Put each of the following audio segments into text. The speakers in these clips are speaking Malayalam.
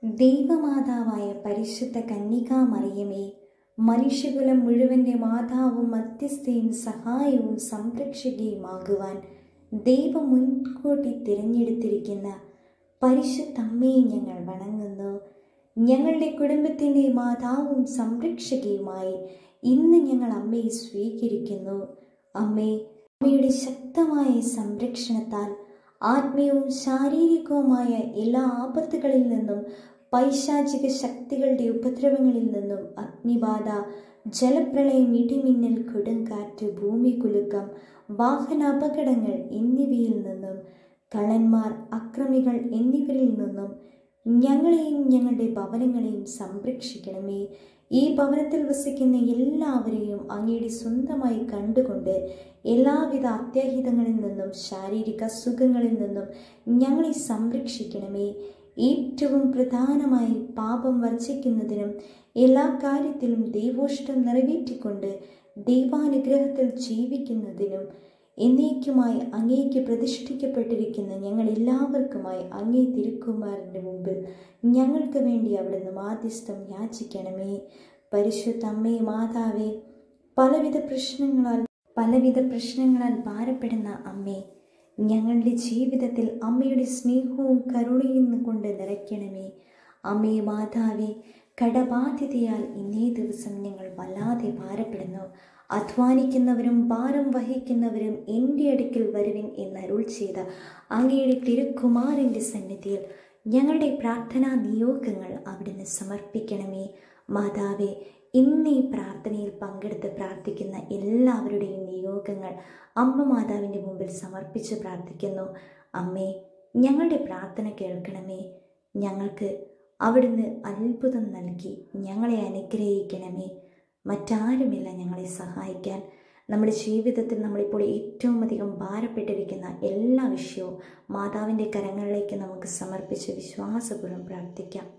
ദൈവമാതാവായ പരിശുദ്ധ കന്യകാമറിയമേ മനുഷ്യകുലം മുഴുവൻ്റെ മാതാവും മധ്യസ്ഥയും സഹായവും സംരക്ഷകയുമാകുവാൻ ദൈവം മുൻകൂട്ടി തിരഞ്ഞെടുത്തിരിക്കുന്ന പരിശുദ്ധ അമ്മയെ ഞങ്ങൾ വണങ്ങുന്നു ഞങ്ങളുടെ കുടുംബത്തിൻ്റെ മാതാവും സംരക്ഷകയുമായി ഇന്ന് ഞങ്ങൾ അമ്മയെ സ്വീകരിക്കുന്നു അമ്മേ അമ്മയുടെ ശക്തമായ സംരക്ഷണത്താൽ ആത്മീയവും ശാരീരികവുമായ എല്ലാ ആപത്തുകളിൽ നിന്നും പൈശാചിക ശക്തികളുടെ ഉപദ്രവങ്ങളിൽ നിന്നും അഗ്നിബാധ ജലപ്രളയം ഇടിമിന്നൽ കൊടുങ്കാറ്റ് ഭൂമികുലുക്കം വാഹനാപകടങ്ങൾ എന്നിവയിൽ നിന്നും കള്ളന്മാർ അക്രമികൾ എന്നിവരിൽ നിന്നും ഞങ്ങളെയും ഞങ്ങളുടെ ഭവനങ്ങളെയും സംരക്ഷിക്കണമേ ഈ ഭവനത്തിൽ വസിക്കുന്ന എല്ലാവരെയും അങ്ങയുടെ സ്വന്തമായി കണ്ടുകൊണ്ട് എല്ലാവിധ അത്യാഹിതങ്ങളിൽ നിന്നും ശാരീരിക അസുഖങ്ങളിൽ നിന്നും ഞങ്ങളെ സംരക്ഷിക്കണമേ ഏറ്റവും പ്രധാനമായി പാപം വർജിക്കുന്നതിനും എല്ലാ കാര്യത്തിലും ദൈവോഷ്ടം നിറവേറ്റിക്കൊണ്ട് ദൈവാനുഗ്രഹത്തിൽ ജീവിക്കുന്നതിനും എന്നേക്കുമായി അങ്ങേക്ക് പ്രതിഷ്ഠിക്കപ്പെട്ടിരിക്കുന്ന ഞങ്ങൾ എല്ലാവർക്കുമായി അങ്ങേ തിരുക്കുമാരൻ്റെ മുമ്പിൽ ഞങ്ങൾക്ക് വേണ്ടി അവിടുന്ന് മാധ്യസ്ഥം യാചിക്കണമേ പരിശുദ്ധ അമ്മേ മാതാവേ പലവിധ പ്രശ്നങ്ങളാൽ പലവിധ പ്രശ്നങ്ങളാൽ ഭാരപ്പെടുന്ന അമ്മേ ഞങ്ങളുടെ ജീവിതത്തിൽ അമ്മയുടെ സ്നേഹവും കരുണയും കൊണ്ട് നിറയ്ക്കണമേ അമ്മേ മാതാവേ കടബാധ്യതയാൽ ഇന്നേ ദിവസം ഞങ്ങൾ വല്ലാതെ ഭാരപ്പെടുന്നു അധ്വാനിക്കുന്നവരും ഭാരം വഹിക്കുന്നവരും എൻ്റെ അടുക്കൽ വരുവിൻ എന്ന് അരുൾ ചെയ്ത അങ്ങയുടെ തിരുക്കുമാരൻ്റെ സന്നിധിയിൽ ഞങ്ങളുടെ പ്രാർത്ഥനാ നിയോഗങ്ങൾ അവിടുന്ന് സമർപ്പിക്കണമേ മാതാവേ ഇന്ന് ഈ പ്രാർത്ഥനയിൽ പങ്കെടുത്ത് പ്രാർത്ഥിക്കുന്ന എല്ലാവരുടെയും നിയോഗങ്ങൾ അമ്മ മാതാവിൻ്റെ മുമ്പിൽ സമർപ്പിച്ച് പ്രാർത്ഥിക്കുന്നു അമ്മേ ഞങ്ങളുടെ പ്രാർത്ഥന കേൾക്കണമേ ഞങ്ങൾക്ക് അവിടുന്ന് അത്ഭുതം നൽകി ഞങ്ങളെ അനുഗ്രഹിക്കണമേ മറ്റാരുമില്ല ഞങ്ങളെ സഹായിക്കാൻ നമ്മുടെ ജീവിതത്തിൽ നമ്മളിപ്പോൾ ഏറ്റവും അധികം ഭാരപ്പെട്ടിരിക്കുന്ന എല്ലാ വിഷയവും മാതാവിൻ്റെ കരങ്ങളിലേക്ക് നമുക്ക് സമർപ്പിച്ച് വിശ്വാസപൂർവ്വം പ്രാർത്ഥിക്കാം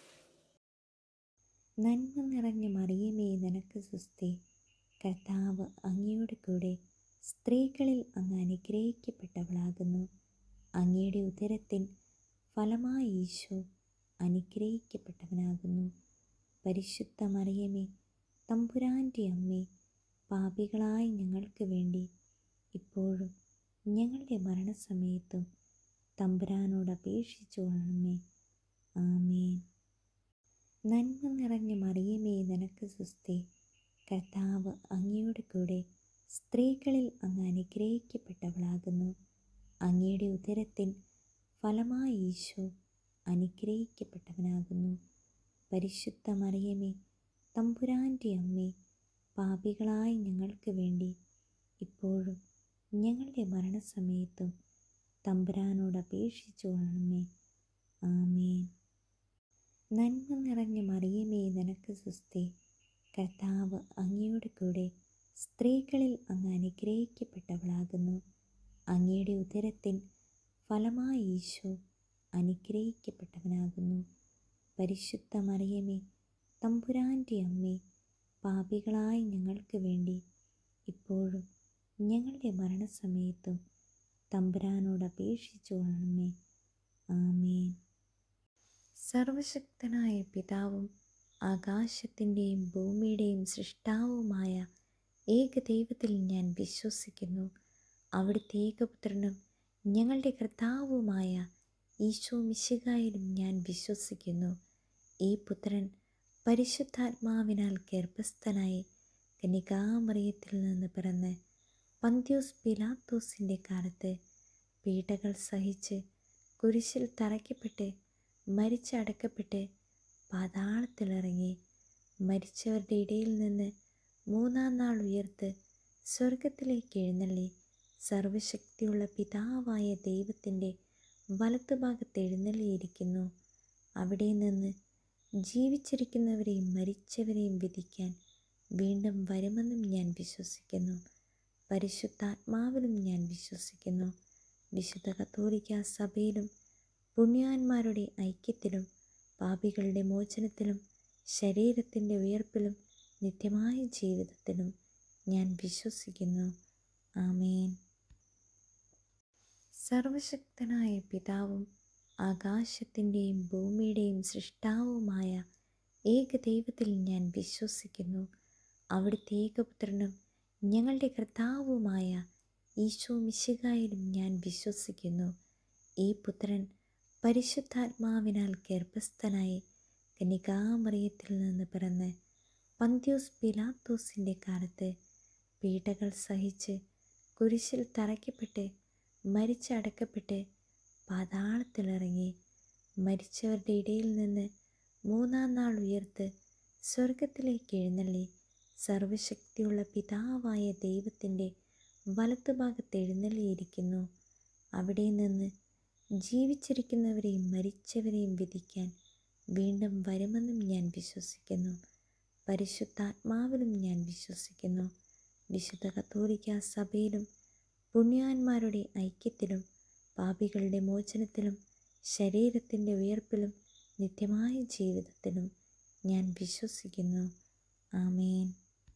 നന്മ നിറഞ്ഞ മറിയമേ നിനക്ക് സുസ്തി കർത്താവ് അങ്ങയുടെ കൂടെ സ്ത്രീകളിൽ അങ്ങ് അനുഗ്രഹിക്കപ്പെട്ടവളാകുന്നു അങ്ങയുടെ ഉദരത്തിൻ ഫലമായി ഈശോ അനുഗ്രഹിക്കപ്പെട്ടവനാകുന്നു പരിശുദ്ധ മറിയമേ തമ്പുരാൻ്റെ അമ്മേ പാപികളായ ഞങ്ങൾക്ക് വേണ്ടി ഇപ്പോഴും ഞങ്ങളുടെ മരണസമയത്തും തമ്പുരാനോട് അപേക്ഷിച്ചു കൊള്ളണമേ ആമേൻ നന്മ നിറഞ്ഞ മറിയമേ നിനക്ക് സുസ്തി കർത്താവ് അങ്ങയുടെ കൂടെ സ്ത്രീകളിൽ അങ്ങ് അനുഗ്രഹിക്കപ്പെട്ടവളാകുന്നു അങ്ങയുടെ ഉദരത്തിൻ ഫലമായി ഈശോ അനുഗ്രഹിക്കപ്പെട്ടവനാകുന്നു പരിശുദ്ധ മറിയമേ തമ്പുരാൻ്റെ അമ്മേ പാപികളായ ഞങ്ങൾക്ക് വേണ്ടി ഇപ്പോഴും ഞങ്ങളുടെ മരണസമയത്തും തമ്പുരാനോട് അപേക്ഷിച്ചു കൊള്ളണമേ ആമേൻ നന്മ നിറഞ്ഞ മറിയമേ നിനക്ക് സുസ്തി കർത്താവ് അങ്ങയുടെ കൂടെ സ്ത്രീകളിൽ അങ്ങ് അനുഗ്രഹിക്കപ്പെട്ടവളാകുന്നു അങ്ങയുടെ ഉദരത്തിൻ ഫലമായി ഈശോ അനുഗ്രഹിക്കപ്പെട്ടവനാകുന്നു പരിശുദ്ധ മറിയമേ തമ്പുരാൻ്റെ അമ്മേ പാപികളായ ഞങ്ങൾക്ക് വേണ്ടി ഇപ്പോഴും ഞങ്ങളുടെ മരണസമയത്തും തമ്പുരാനോട് അപേക്ഷിച്ചു കൊള്ളണമേ ആമേൻ സർവശക്തനായ പിതാവും ആകാശത്തിൻ്റെയും ഭൂമിയുടെയും സൃഷ്ടാവുമായ ഏകദൈവത്തിൽ ഞാൻ വിശ്വസിക്കുന്നു അവിടുത്തെ ഏകപുത്രനും ഞങ്ങളുടെ കർത്താവുമായ ഈശോ മിശികായിലും ഞാൻ വിശ്വസിക്കുന്നു ഈ പുത്രൻ പരിശുദ്ധാത്മാവിനാൽ ഗർഭസ്ഥനായി കനികാമറിയത്തിൽ നിന്ന് പിറന്ന് പന്ത്യോസ് പിലാത്തോസിൻ്റെ കാലത്ത് പീഡകൾ സഹിച്ച് കുരിശിൽ തറയ്ക്കപ്പെട്ട് മരിച്ചടക്കപ്പെട്ട് പാതാളത്തിലിറങ്ങി മരിച്ചവരുടെ ഇടയിൽ നിന്ന് മൂന്നാം നാൾ ഉയർത്ത് സ്വർഗത്തിലേക്ക് എഴുന്നള്ളി സർവശക്തിയുള്ള പിതാവായ ദൈവത്തിൻ്റെ വലത്തുഭാഗത്ത് എഴുന്നള്ളിയിരിക്കുന്നു അവിടെ നിന്ന് ജീവിച്ചിരിക്കുന്നവരെയും മരിച്ചവരെയും വിധിക്കാൻ വീണ്ടും വരുമെന്നും ഞാൻ വിശ്വസിക്കുന്നു പരിശുദ്ധാത്മാവിലും ഞാൻ വിശ്വസിക്കുന്നു വിശുദ്ധ കത്തോലിക്ക സഭയിലും പുണ്യാന്മാരുടെ ഐക്യത്തിലും പാപികളുടെ മോചനത്തിലും ശരീരത്തിൻ്റെ ഉയർപ്പിലും നിത്യമായ ജീവിതത്തിലും ഞാൻ വിശ്വസിക്കുന്നു ആമേൻ സർവശക്തനായ പിതാവും ആകാശത്തിൻ്റെയും ഭൂമിയുടെയും സൃഷ്ടാവുമായ ഏകദൈവത്തിൽ ഞാൻ വിശ്വസിക്കുന്നു അവിടുത്തെ ഏകപുത്രനും ഞങ്ങളുടെ കർത്താവുമായ ഈശോ മിശികായിലും ഞാൻ വിശ്വസിക്കുന്നു ഈ പുത്രൻ പരിശുദ്ധാത്മാവിനാൽ ഗർഭസ്ഥനായി കനികാമറിയത്തിൽ നിന്ന് പിറന്ന് പന്ത്യോസ് പിലാത്തോസിൻ്റെ കാലത്ത് പീഡകൾ സഹിച്ച് കുരിശിൽ തറയ്ക്കപ്പെട്ട് മരിച്ചടക്കപ്പെട്ട് പാതാളത്തിലിറങ്ങി മരിച്ചവരുടെ ഇടയിൽ നിന്ന് മൂന്നാം നാൾ ഉയർത്ത് സ്വർഗത്തിലേക്ക് എഴുന്നള്ളി സർവശക്തിയുള്ള പിതാവായ ദൈവത്തിൻ്റെ വലത്തുഭാഗത്ത് എഴുന്നള്ളിയിരിക്കുന്നു അവിടെ നിന്ന് ജീവിച്ചിരിക്കുന്നവരെയും മരിച്ചവരെയും വിധിക്കാൻ വീണ്ടും വരുമെന്നും ഞാൻ വിശ്വസിക്കുന്നു പരിശുദ്ധാത്മാവിലും ഞാൻ വിശ്വസിക്കുന്നു വിശുദ്ധ കത്തോലിക്ക സഭയിലും പുണ്യാന്മാരുടെ ഐക്യത്തിലും പാപികളുടെ മോചനത്തിലും ശരീരത്തിൻ്റെ ഉയർപ്പിലും നിത്യമായ ജീവിതത്തിലും ഞാൻ വിശ്വസിക്കുന്നു ആമേൻ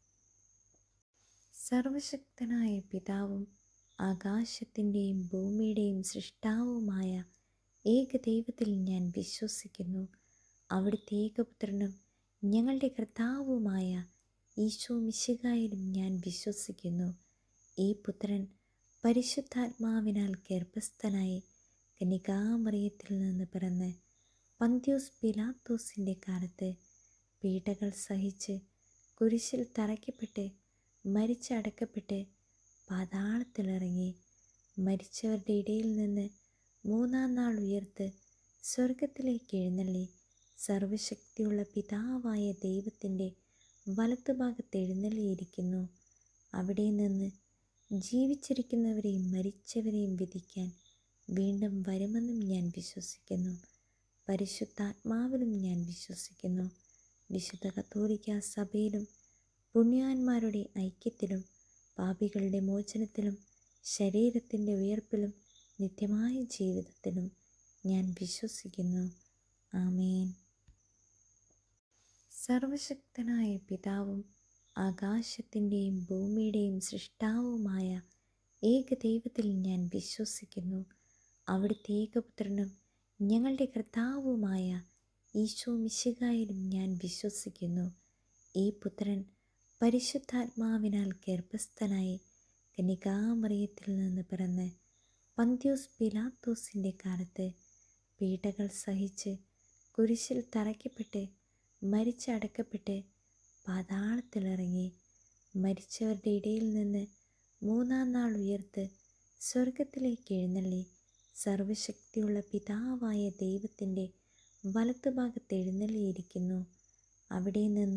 സർവശക്തനായ പിതാവും ആകാശത്തിൻ്റെയും ഭൂമിയുടെയും സൃഷ്ടാവുമായ ഏകദൈവത്തിൽ ഞാൻ വിശ്വസിക്കുന്നു അവിടുത്തെ ഏകപുത്രനും ഞങ്ങളുടെ കർത്താവുമായ ഈശോ മിശികായിലും ഞാൻ വിശ്വസിക്കുന്നു ഈ പുത്രൻ പരിശുദ്ധാത്മാവിനാൽ ഗർഭസ്ഥനായി കനികാമറിയത്തിൽ നിന്ന് പിറന്ന് പന്ത്യോസ് പിലാത്തോസിൻ്റെ കാലത്ത് പീഡകൾ സഹിച്ച് കുരിശിൽ തറയ്ക്കപ്പെട്ട് മരിച്ചടക്കപ്പെട്ട് പാതാളത്തിലിറങ്ങി മരിച്ചവരുടെ ഇടയിൽ നിന്ന് മൂന്നാം നാൾ ഉയർത്ത് സ്വർഗത്തിലേക്ക് എഴുന്നള്ളി സർവശക്തിയുള്ള പിതാവായ ദൈവത്തിൻ്റെ വലത്തുഭാഗത്ത് എഴുന്നള്ളിയിരിക്കുന്നു അവിടെ നിന്ന് ജീവിച്ചിരിക്കുന്നവരെയും മരിച്ചവരെയും വിധിക്കാൻ വീണ്ടും വരുമെന്നും ഞാൻ വിശ്വസിക്കുന്നു പരിശുദ്ധാത്മാവിലും ഞാൻ വിശ്വസിക്കുന്നു വിശുദ്ധ കത്തോലിക്ക സഭയിലും പുണ്യാന്മാരുടെ ഐക്യത്തിലും പാപികളുടെ മോചനത്തിലും ശരീരത്തിൻ്റെ ഉയർപ്പിലും നിത്യമായ ജീവിതത്തിലും ഞാൻ വിശ്വസിക്കുന്നു ആമേൻ സർവശക്തനായ പിതാവും ആകാശത്തിൻ്റെയും ഭൂമിയുടെയും സൃഷ്ടാവുമായ ഏകദൈവത്തിൽ ഞാൻ വിശ്വസിക്കുന്നു അവിടുത്തെ ഏകപുത്രനും ഞങ്ങളുടെ കർത്താവുമായ ഈശോ മിശികായിലും ഞാൻ വിശ്വസിക്കുന്നു ഈ പുത്രൻ പരിശുദ്ധാത്മാവിനാൽ ഗർഭസ്ഥനായി കനികാമറിയത്തിൽ നിന്ന് പിറന്ന് പന്ത്യോസ് പിലാത്തോസിൻ്റെ കാലത്ത് പീഡകൾ സഹിച്ച് കുരിശിൽ തറയ്ക്കപ്പെട്ട് മരിച്ചടക്കപ്പെട്ട് പാതാളത്തിലിറങ്ങി മരിച്ചവരുടെ ഇടയിൽ നിന്ന് മൂന്നാം നാൾ ഉയർത്ത് സ്വർഗത്തിലേക്ക് എഴുന്നള്ളി സർവശക്തിയുള്ള പിതാവായ ദൈവത്തിൻ്റെ വലത്തുഭാഗത്ത് എഴുന്നള്ളിയിരിക്കുന്നു അവിടെ നിന്ന്